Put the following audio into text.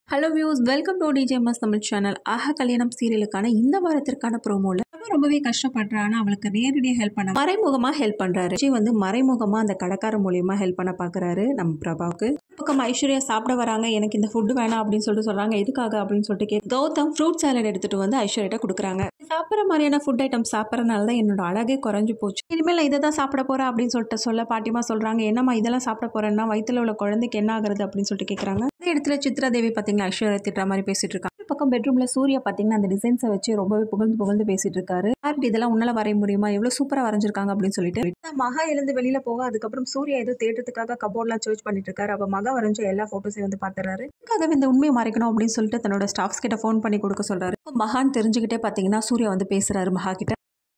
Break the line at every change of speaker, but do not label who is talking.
hello views welcome to DJMS Tamil channel Aaha Kalyanam சீரியலுக்கான இந்த வாரத்திற்கான ப்ரோமோல அவ ரொம்பவே கஷ்டப்படுறான்னு அவளுக்கு நேரடியாக ஹெல்ப் பண்ண மறைமுகமாக ஹெல்ப் பண்ணுறாரு விஜய் வந்து மறைமுகமாக அந்த கடைக்கார மூலியமாக ஹெல்ப் பண்ண பார்க்குறாரு நம்ம பிரபாவுக்கு பக்கம் ஐஸ்வர்யா சாப்பிட வராங்க எனக்கு இந்த ஃபுட்டு வேணாம் அப்படின்னு சொல்லிட்டு சொல்கிறாங்க எதுக்காக அப்படின்னு சொல்லிட்டு கே கௌதம் ஃப்ரூட் சாலட் எடுத்துகிட்டு வந்து ஐஸ்வர்யிட்ட கொடுக்குறாங்க சாப்பிட்ற மாதிரியான ஃபுட் ஐட்டம் சாப்பிட்றதுனால தான் என்னோட அழகே குறைஞ்சு போச்சு இனிமேல் நான் இதை தான் சாப்பிட போகிறேன் அப்படின்னு சொல்லிட்டு சொல்ல பாட்டிமா சொல்கிறாங்க என்னம்மா இதெல்லாம் சாப்பிட போகிறேன்னா வயித்துல உள்ள குழந்தைக்கு என்ன ஆகுறது அப்படின்னு சொல்லிட்டு கேட்குறாங்க அதே இடத்துல சித்ரா தேவி பார்த்தீங்கன்னா ஐஸ்வர்யா திட்டுற மாதிரி பேசிட்டு இருக்காங்க இந்த பக்கம் பெட்ரூம்ல சூர்யா பார்த்தீங்கன்னா அந்த டிசைன்ஸை வச்சு ரொம்பவே புகழ்ந்து புகழ்ந்து பேசிட்டு இருக்காரு ஆர்ட் இதெல்லாம் உன்னால வரைய முடியுமா எவ்வளோ சூப்பராக வரைஞ்சிருக்காங்க அப்படின்னு சொல்லிட்டு நான் மகா எழுந்து வெளியில போக அதுக்கப்புறம் சூர்யா ஏதோ தேடுறதுக்காக கபோர்ட்லாம் சர்ச் பண்ணிட்டு இருக்காரு அப்போ மகா வரைஞ்ச எல்லா ஃபோட்டோஸையும் வந்து பார்த்துறாரு அதுக்காக இந்த உண்மையை மறைக்கணும் அப்படின்னு சொல்லிட்டு தன்னோட ஸ்டாஃப்ஸ் கிட்ட ஃபோன் பண்ணி கொடுக்க சொல்றாரு அப்போ மகான் தெரிஞ்சுக்கிட்டே பார்த்தீங்கன்னா சூர்யா வந்து பேசுறாரு மகா கிட்ட